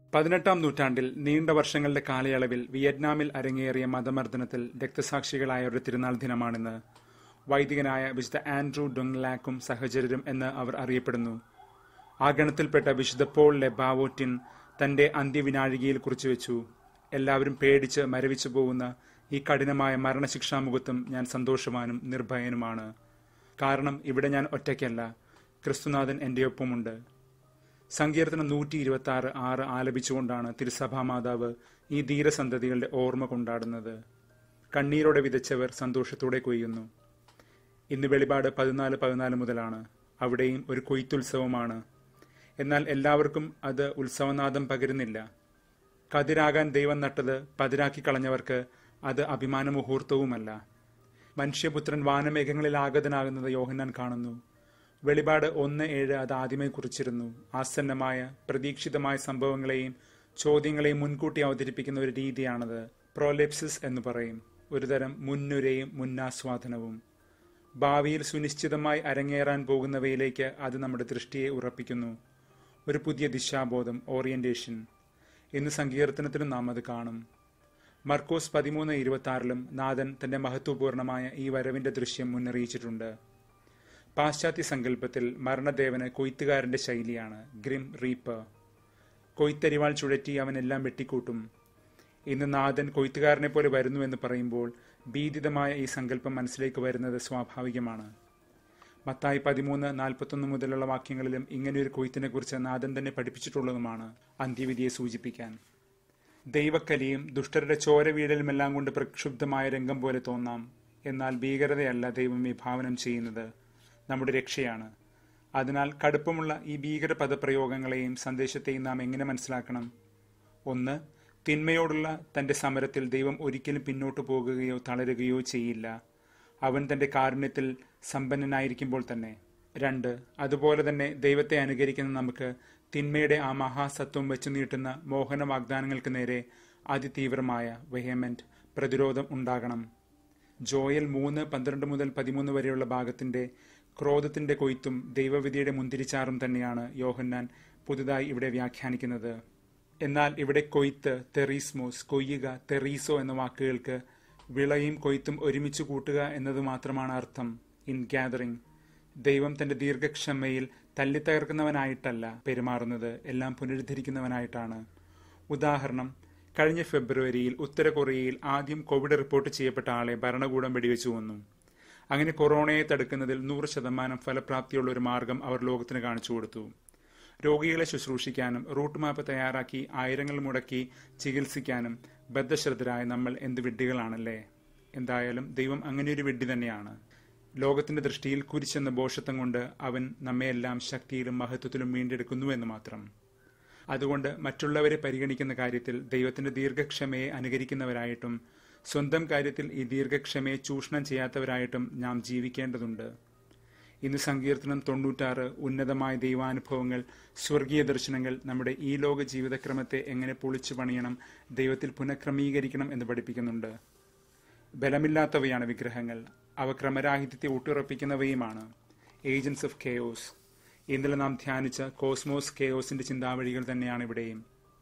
പതിനെട്ടാം നൂറ്റാണ്ടിൽ നീണ്ട വർഷങ്ങളുടെ കാലയളവിൽ വിയറ്റ്നാമിൽ അരങ്ങേറിയ മതമർദ്ദനത്തിൽ രക്തസാക്ഷികളായ ഒരു തിരുനാൾ ദിനമാണിന്ന് വൈദികനായ വിശുദ്ധ ആൻഡ്രൂ ഡൊങ്ലാക്കും സഹചരരും എന്ന് അവർ അറിയപ്പെടുന്നു ആ ഗണത്തിൽപ്പെട്ട വിശുദ്ധ പോൾ ലെബാവോറ്റിൻ തന്റെ അന്ത്യവിനാഴികയിൽ കുറിച്ചുവെച്ചു എല്ലാവരും പേടിച്ച് മരവിച്ചു പോകുന്ന ഈ കഠിനമായ മരണശിക്ഷാമുഖത്തും ഞാൻ സന്തോഷവാനും നിർഭയനുമാണ് കാരണം ഇവിടെ ഞാൻ ഒറ്റയ്ക്കല്ല ക്രിസ്തുനാഥൻ എൻ്റെ ഒപ്പമുണ്ട് സങ്കീർത്തനം നൂറ്റി ഇരുപത്തി ആറ് ആറ് ആലപിച്ചുകൊണ്ടാണ് തിരുസഭാ മാതാവ് ഈ ധീരസന്തതികളുടെ ഓർമ്മ കൊണ്ടാടുന്നത് കണ്ണീരോടെ വിതച്ചവർ സന്തോഷത്തോടെ കൊയ്യുന്നു ഇന്ന് വെളിപാട് പതിനാല് പതിനാല് മുതലാണ് അവിടെയും ഒരു കൊയ്ത്തുത്സവമാണ് എന്നാൽ എല്ലാവർക്കും അത് ഉത്സവനാദം പകരുന്നില്ല കതിരാകാൻ ദൈവം നട്ടത് പതിരാക്കി കളഞ്ഞവർക്ക് അത് അഭിമാന മുഹൂർത്തവുമല്ല മനുഷ്യപുത്രൻ വാനമേഘങ്ങളിൽ ആഗതനാകുന്നത് യോഹന്നാൻ കാണുന്നു വെളിപാട് ഒന്ന് ഏഴ് അത് ആദ്യമേ കുറിച്ചിരുന്നു ആസന്നമായ പ്രതീക്ഷിതമായ സംഭവങ്ങളെയും ചോദ്യങ്ങളെയും മുൻകൂട്ടി അവതരിപ്പിക്കുന്ന ഒരു രീതിയാണത് പ്രോലെപ്സിസ് എന്ന് പറയും ഒരുതരം മുൻനുരയും മുന്നാസ്വാദനവും ഭാവിയിൽ സുനിശ്ചിതമായി അരങ്ങേറാൻ പോകുന്നവയിലേക്ക് അത് നമ്മുടെ ദൃഷ്ടിയെ ഉറപ്പിക്കുന്നു ഒരു പുതിയ ദിശാബോധം ഓറിയന്റേഷൻ ഇന്ന് സങ്കീർത്തനത്തിലും നാം അത് കാണും മർക്കോസ് പതിമൂന്ന് ഇരുപത്തി ആറിലും നാഥൻ തന്റെ മഹത്വപൂർണമായ ഈ വരവിന്റെ ദൃശ്യം മുന്നറിയിച്ചിട്ടുണ്ട് പാശ്ചാത്യ സങ്കല്പത്തിൽ മരണദേവന് കൊയ്ത്തുകാരന്റെ ശൈലിയാണ് ഗ്രിം റീപ്പർ കൊയ്ത്തരിവാൾ ചുഴറ്റി അവനെല്ലാം വെട്ടിക്കൂട്ടും ഇന്ന് നാഥൻ കൊയ്ത്തുകാരനെ പോലെ വരുന്നു എന്ന് പറയുമ്പോൾ ഭീതിതമായ ഈ സങ്കല്പം മനസ്സിലേക്ക് വരുന്നത് സ്വാഭാവികമാണ് മത്തായി പതിമൂന്ന് നാൽപ്പത്തൊന്ന് മുതലുള്ള വാക്യങ്ങളിലും ഇങ്ങനെയൊരു കൊയ്ത്തിനെ കുറിച്ച് നാഥൻ തന്നെ പഠിപ്പിച്ചിട്ടുള്ളതുമാണ് അന്ത്യവിധിയെ സൂചിപ്പിക്കാൻ ദൈവക്കലിയും ദുഷ്ടരുടെ ചോര വീഴലുമെല്ലാം കൊണ്ട് പ്രക്ഷുബ്ധമായ രംഗം പോലെ തോന്നാം എന്നാൽ ഭീകരതയല്ല ദൈവം വിഭാവനം ചെയ്യുന്നത് നമ്മുടെ രക്ഷയാണ് അതിനാൽ കടുപ്പമുള്ള ഈ ഭീകര പദപ്രയോഗങ്ങളെയും സന്ദേശത്തെയും നാം എങ്ങനെ മനസ്സിലാക്കണം ഒന്ന് തിന്മയോടുള്ള തന്റെ സമരത്തിൽ ദൈവം ഒരിക്കലും പിന്നോട്ടു പോകുകയോ തളരുകയോ ചെയ്യില്ല അവൻ തന്റെ കാരുണ്യത്തിൽ സമ്പന്നനായിരിക്കുമ്പോൾ തന്നെ രണ്ട് അതുപോലെ തന്നെ ദൈവത്തെ അനുകരിക്കുന്ന നമുക്ക് തിന്മയുടെ ആ മഹാസത്വം വെച്ചു നീട്ടുന്ന മോഹന വാഗ്ദാനങ്ങൾക്ക് നേരെ അതിതീവ്രമായ വെഹമെന്റ് പ്രതിരോധം ഉണ്ടാകണം ജോയൽ മൂന്ന് പന്ത്രണ്ട് മുതൽ പതിമൂന്ന് വരെയുള്ള ഭാഗത്തിന്റെ ക്രോധത്തിന്റെ കൊയ്ത്തും ദൈവവിധിയുടെ മുന്തിരിച്ചാറും തന്നെയാണ് യോഹന്നാൻ പുതുതായി ഇവിടെ വ്യാഖ്യാനിക്കുന്നത് എന്നാൽ ഇവിടെ കൊയ്ത്ത് തെറീസ്മോസ് കൊയ്യുക തെറീസോ എന്ന വാക്കുകൾക്ക് വിളയും കൊയ്ത്തും ഒരുമിച്ച് കൂട്ടുക എന്നത് മാത്രമാണ് അർത്ഥം ഇൻ ഗ്യാതറിംഗ് ദൈവം തന്റെ ദീർഘക്ഷമയിൽ തല്ലിത്തകർക്കുന്നവനായിട്ടല്ല പെരുമാറുന്നത് എല്ലാം പുനരുദ്ധരിക്കുന്നവനായിട്ടാണ് ഉദാഹരണം കഴിഞ്ഞ ഫെബ്രുവരിയിൽ ഉത്തര കൊറിയയിൽ ആദ്യം കോവിഡ് റിപ്പോർട്ട് ചെയ്യപ്പെട്ട ആളെ ഭരണകൂടം വെടിവെച്ചു വന്നു അങ്ങനെ കൊറോണയെ തടുക്കുന്നതിൽ നൂറ് ശതമാനം ഫലപ്രാപ്തിയുള്ള ഒരു മാർഗം അവർ ലോകത്തിന് കാണിച്ചു കൊടുത്തു രോഗികളെ ശുശ്രൂഷിക്കാനും റൂട്ട് മാപ്പ് തയ്യാറാക്കി ആയിരങ്ങൾ മുടക്കി ചികിത്സിക്കാനും ബദ്ധശ്രദ്ധരായ നമ്മൾ എന്ത് വിഡ്ഢികളാണല്ലേ എന്തായാലും ദൈവം അങ്ങനെയൊരു വിഡ്ഢി തന്നെയാണ് ലോകത്തിന്റെ ദൃഷ്ടിയിൽ കുരിശെന്ന ബോഷത്വം കൊണ്ട് അവൻ നമ്മയെല്ലാം ശക്തിയിലും മഹത്വത്തിലും വീണ്ടെടുക്കുന്നു എന്ന് മാത്രം അതുകൊണ്ട് മറ്റുള്ളവരെ പരിഗണിക്കുന്ന കാര്യത്തിൽ ദൈവത്തിന്റെ ദീർഘക്ഷമയെ അനുകരിക്കുന്നവരായിട്ടും സ്വന്തം കാര്യത്തിൽ ഈ ദീർഘക്ഷമയെ ചൂഷണം ചെയ്യാത്തവരായിട്ടും നാം ജീവിക്കേണ്ടതുണ്ട് ഇന്ന് സങ്കീർത്തനം തൊണ്ണൂറ്റാറ് ഉന്നതമായ ദൈവാനുഭവങ്ങൾ സ്വർഗീയ ദർശനങ്ങൾ നമ്മുടെ ഈ ലോക ജീവിതക്രമത്തെ എങ്ങനെ പൊളിച്ചു പണിയണം ദൈവത്തിൽ പുനഃക്രമീകരിക്കണം എന്ന് പഠിപ്പിക്കുന്നുണ്ട് ബലമില്ലാത്തവയാണ് വിഗ്രഹങ്ങൾ അവ ക്രമരാഹിത്യത്തെ ഊട്ടുറപ്പിക്കുന്നവയുമാണ് ഏജൻസ് ഓഫ് കെയോസ് ഇന്നലെ നാം ധ്യാനിച്ച കോസ്മോസ് കെയോസിന്റെ ചിന്താവഴികൾ തന്നെയാണ് ഇവിടെയും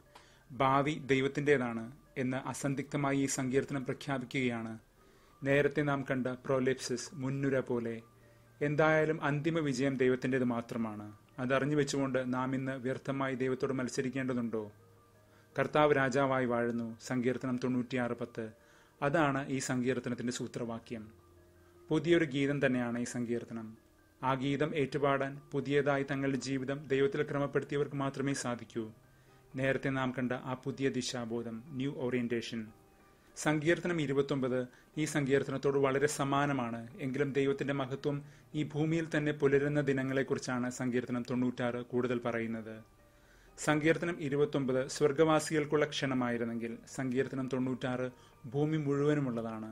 ഭാവി ദൈവത്തിൻ്റെതാണ് എന്ന് അസന്ദിഗ്ധമായി ഈ സങ്കീർത്തനം പ്രഖ്യാപിക്കുകയാണ് നേരത്തെ നാം കണ്ട പ്രോലെപ്സിസ് മുൻനുര പോലെ എന്തായാലും അന്തിമ വിജയം ദൈവത്തിൻ്റെത് മാത്രമാണ് അതറിഞ്ഞു വെച്ചുകൊണ്ട് നാം ഇന്ന് വ്യർത്ഥമായി ദൈവത്തോട് മത്സരിക്കേണ്ടതുണ്ടോ കർത്താവ് രാജാവായി വാഴുന്നു സങ്കീർത്തനം തൊണ്ണൂറ്റിയാറ് പത്ത് അതാണ് ഈ സങ്കീർത്തനത്തിന്റെ സൂത്രവാക്യം പുതിയൊരു ഗീതം തന്നെയാണ് ഈ സങ്കീർത്തനം ആ ഗീതം ഏറ്റുപാടാൻ പുതിയതായി തങ്ങളുടെ ജീവിതം ദൈവത്തിൽ ക്രമപ്പെടുത്തിയവർക്ക് മാത്രമേ സാധിക്കൂ നേരത്തെ നാം കണ്ട ആ പുതിയ ദിശാബോധം ന്യൂ ഓറിയന്റേഷൻ സങ്കീർത്തനം ഇരുപത്തൊമ്പത് ഈ സങ്കീർത്തനത്തോട് വളരെ സമാനമാണ് എങ്കിലും ദൈവത്തിന്റെ മഹത്വം ഈ ഭൂമിയിൽ തന്നെ പുലരുന്ന ദിനങ്ങളെക്കുറിച്ചാണ് സങ്കീർത്തനം തൊണ്ണൂറ്റാറ് കൂടുതൽ പറയുന്നത് സങ്കീർത്തനം ഇരുപത്തൊമ്പത് സ്വർഗവാസികൾക്കുള്ള ക്ഷണമായിരുന്നെങ്കിൽ സങ്കീർത്തനം തൊണ്ണൂറ്റാറ് ഭൂമി മുഴുവനുമുള്ളതാണ്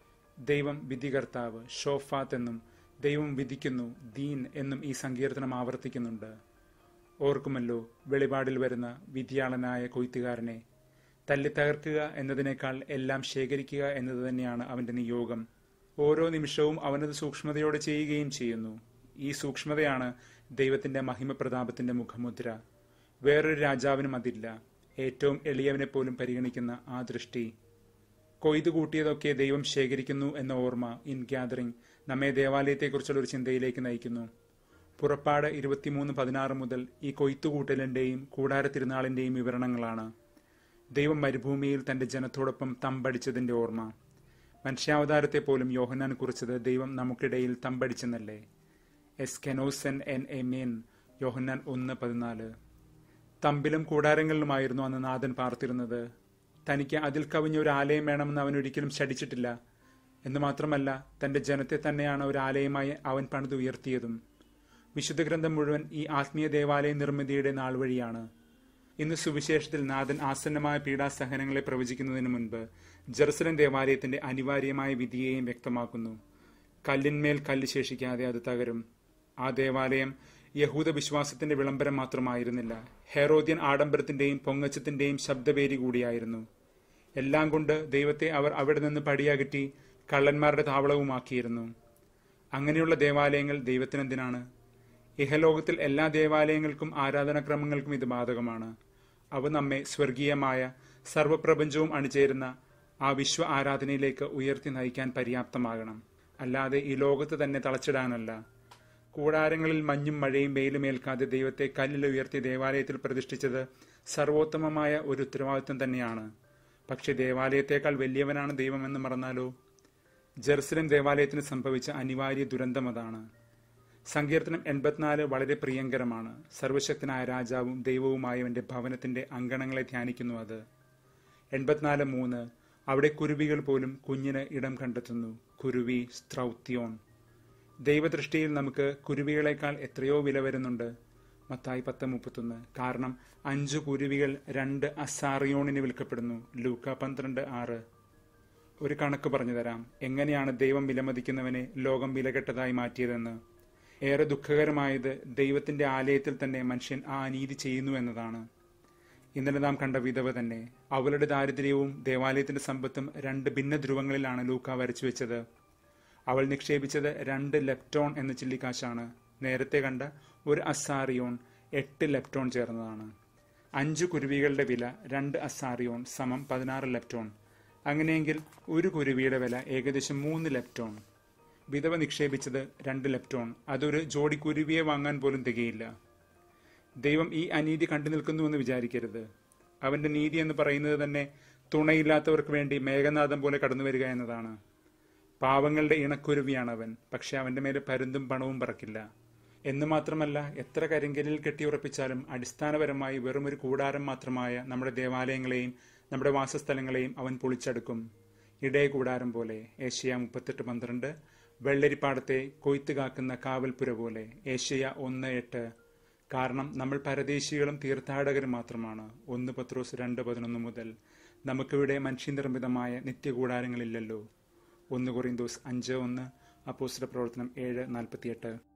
ദൈവം വിധികർത്താവ് ഷോഫാത്ത് എന്നും ദൈവം വിധിക്കുന്നു ദീൻ എന്നും ഈ സങ്കീർത്തനം ആവർത്തിക്കുന്നുണ്ട് ഓർക്കുമല്ലോ വെളിപാടിൽ വരുന്ന വിധിയാളനായ കൊയ്ത്തുകാരനെ തല്ലിത്തകർക്കുക എന്നതിനേക്കാൾ എല്ലാം ശേഖരിക്കുക എന്നത് തന്നെയാണ് അവന്റെ നിയോഗം ഓരോ നിമിഷവും അവനത് സൂക്ഷ്മതയോടെ ചെയ്യുകയും ചെയ്യുന്നു ഈ സൂക്ഷ്മതയാണ് ദൈവത്തിന്റെ മഹിമപ്രതാപത്തിന്റെ മുഖമുദ്ര വേറൊരു രാജാവിനും അതില്ല ഏറ്റവും എളിയവനെ പോലും പരിഗണിക്കുന്ന ആ ദൃഷ്ടി കൊയ്തു കൂട്ടിയതൊക്കെ ദൈവം ശേഖരിക്കുന്നു എന്ന ഓർമ്മ ഇൻ ഗ്യാതറിംഗ് നമ്മെ ദേവാലയത്തെക്കുറിച്ചുള്ള ഒരു ചിന്തയിലേക്ക് നയിക്കുന്നു പുറപ്പാട് ഇരുപത്തിമൂന്ന് പതിനാറ് മുതൽ ഈ കൊയ്ത്തുകൂട്ടലിന്റെയും കൂടാര തിരുനാളിന്റെയും വിവരണങ്ങളാണ് ദൈവം മരുഭൂമിയിൽ തന്റെ ജനത്തോടൊപ്പം തമ്പടിച്ചതിന്റെ ഓർമ്മ മനുഷ്യാവതാരത്തെ പോലും യോഹന്നാൻ കുറിച്ചത് ദൈവം നമുക്കിടയിൽ തമ്പടിച്ചെന്നല്ലേ എസ് കെനോസൻ എൻ എ മേൻ യോഹന്നാൻ ഒന്ന് പതിനാല് തമ്പിലും കൂടാരങ്ങളിലുമായിരുന്നു അന്ന് നാഥൻ പാർത്തിരുന്നത് തനിക്ക് അതിൽ കവിഞ്ഞ ഒരു ആലയം വേണമെന്ന് അവൻ ഒരിക്കലും ശടിച്ചിട്ടില്ല എന്ന് മാത്രമല്ല തന്റെ ജനത്തെ തന്നെയാണ് ഒരു ആലയമായി അവൻ പണിത് ഉയർത്തിയതും വിശുദ്ധ ഗ്രന്ഥം മുഴുവൻ ഈ ആത്മീയ ദേവാലയ നിർമ്മിതിയുടെ നാൾ വഴിയാണ് ഇന്ന് സുവിശേഷത്തിൽ നാഥൻ ആസന്നമായ പീഡാസഹനങ്ങളെ പ്രവചിക്കുന്നതിന് മുൻപ് ജെറുസലം ദേവാലയത്തിന്റെ അനിവാര്യമായ വിധിയെയും വ്യക്തമാക്കുന്നു കല്ലിന്മേൽ കല്ല് ശേഷിക്കാതെ അത് തകരും ആ ദേവാലയം യഹൂദ വിശ്വാസത്തിന്റെ വിളംബരം മാത്രമായിരുന്നില്ല ഹെറോദ്യൻ ആഡംബരത്തിന്റെയും പൊങ്ങച്ചത്തിന്റെയും ശബ്ദവേരി കൂടിയായിരുന്നു എല്ലാം കൊണ്ട് ദൈവത്തെ അവർ അവിടെ നിന്ന് പടിയകറ്റി കള്ളന്മാരുടെ താവളവുമാക്കിയിരുന്നു അങ്ങനെയുള്ള ദേവാലയങ്ങൾ ദൈവത്തിനെന്തിനാണ് ഇഹലോകത്തിൽ എല്ലാ ദേവാലയങ്ങൾക്കും ആരാധനാക്രമങ്ങൾക്കും ഇത് ബാധകമാണ് അവ നമ്മെ സ്വർഗീയമായ സർവപ്രപഞ്ചവും അണിചേരുന്ന ആ വിശ്വ ആരാധനയിലേക്ക് ഉയർത്തി നയിക്കാൻ പര്യാപ്തമാകണം അല്ലാതെ ഈ ലോകത്ത് തന്നെ തളച്ചിടാനല്ല കൂടാരങ്ങളിൽ മഞ്ഞും മഴയും വെയിലും ഏൽക്കാതെ ദൈവത്തെ കല്ലിൽ ഉയർത്തി ദേവാലയത്തിൽ പ്രതിഷ്ഠിച്ചത് സർവോത്തമമായ ഒരു ഉത്തരവാദിത്വം തന്നെയാണ് പക്ഷെ ദേവാലയത്തെക്കാൾ വലിയവനാണ് ദൈവമെന്ന് മറന്നാലോ ജെറുസലം ദേവാലയത്തിന് സംഭവിച്ച അനിവാര്യ ദുരന്തം അതാണ് സങ്കീർത്തനം എൺപത്തിനാല് വളരെ പ്രിയങ്കരമാണ് സർവശക്തനായ രാജാവും ദൈവവുമായവന്റെ ഭവനത്തിന്റെ അങ്കണങ്ങളെ ധ്യാനിക്കുന്നു അത് എൺപത്തിനാല് മൂന്ന് അവിടെ കുരുവികൾ പോലും കുഞ്ഞിന് ഇടം കണ്ടെത്തുന്നു കുരുവി സ്ത്രൗത്യോൺ ദൈവദൃഷ്ടിയിൽ നമുക്ക് കുരുവികളെക്കാൾ എത്രയോ വില വരുന്നുണ്ട് മത്തായി പത്ത് മുപ്പത്തൊന്ന് കാരണം അഞ്ചു കുരുവികൾ രണ്ട് അസാറിയോണിന് വിൽക്കപ്പെടുന്നു ലൂക്ക പന്ത്രണ്ട് ആറ് ഒരു കണക്ക് പറഞ്ഞു തരാം എങ്ങനെയാണ് ദൈവം വിലമതിക്കുന്നവനെ ലോകം വിലകെട്ടതായി മാറ്റിയതെന്ന് ഏറെ ദുഃഖകരമായത് ദൈവത്തിന്റെ ആലയത്തിൽ തന്നെ മനുഷ്യൻ ആ അനീതി ചെയ്യുന്നു എന്നതാണ് ഇന്നലെ നാം കണ്ട വിധവ തന്നെ അവളുടെ ദാരിദ്ര്യവും ദേവാലയത്തിന്റെ സമ്പത്തും രണ്ട് ഭിന്ന ധ്രുവങ്ങളിലാണ് ലൂക്ക വരച്ചു വെച്ചത് അവൾ നിക്ഷേപിച്ചത് രണ്ട് ലെപ്റ്റോൺ എന്ന ചില്ലിക്കാശാണ് നേരത്തെ കണ്ട ഒരു അസാറിയോൺ എട്ട് ലെപ്റ്റോൺ ചേർന്നതാണ് അഞ്ച് കുരുവികളുടെ വില രണ്ട് അസാറിയോൺ സമം പതിനാറ് ലെപ്റ്റോൺ അങ്ങനെയെങ്കിൽ ഒരു കുരുവിയുടെ വില ഏകദേശം മൂന്ന് ലെപ്റ്റോൺ വിധവ നിക്ഷേപിച്ചത് രണ്ട് ലെപ്റ്റോൺ അതൊരു ജോഡി കുരുവിയെ വാങ്ങാൻ പോലും തികയില്ല ദൈവം ഈ അനീതി കണ്ടു നിൽക്കുന്നുവെന്ന് വിചാരിക്കരുത് അവന്റെ നീതി എന്ന് പറയുന്നത് തന്നെ തുണയില്ലാത്തവർക്ക് വേണ്ടി മേഘനാഥം പോലെ കടന്നു വരിക എന്നതാണ് പാവങ്ങളുടെ ഇണക്കുരുവിയാണ് അവൻ പക്ഷെ അവന്റെ മേലെ പരുന്തും പണവും പറക്കില്ല എന്ന് മാത്രമല്ല എത്ര കരിങ്കലിൽ കെട്ടിയുറപ്പിച്ചാലും അടിസ്ഥാനപരമായി വെറുമൊരു കൂടാരം മാത്രമായ നമ്മുടെ ദേവാലയങ്ങളെയും നമ്മുടെ വാസസ്ഥലങ്ങളെയും അവൻ പൊളിച്ചെടുക്കും ഇടയ കൂടാരം പോലെ ഏഷ്യ മുപ്പത്തെട്ട് പന്ത്രണ്ട് വെള്ളരിപ്പാടത്തെ കൊയ്ത്ത് കാക്കുന്ന കാവൽപ്പുര പോലെ ഏഷ്യ ഒന്ന് എട്ട് കാരണം നമ്മൾ പരദേശികളും തീർത്ഥാടകരും മാത്രമാണ് ഒന്ന് പത്രോസ് രണ്ട് പതിനൊന്ന് മുതൽ നമുക്കിവിടെ മനുഷ്യനിർമ്മിതമായ നിത്യകൂടാരങ്ങളില്ലല്ലോ ഒന്ന് കൊറിന്തോസ് അഞ്ച് ഒന്ന് അപ്പോസ്റ്റർ പ്രവർത്തനം ഏഴ് നാൽപ്പത്തിയെട്ട്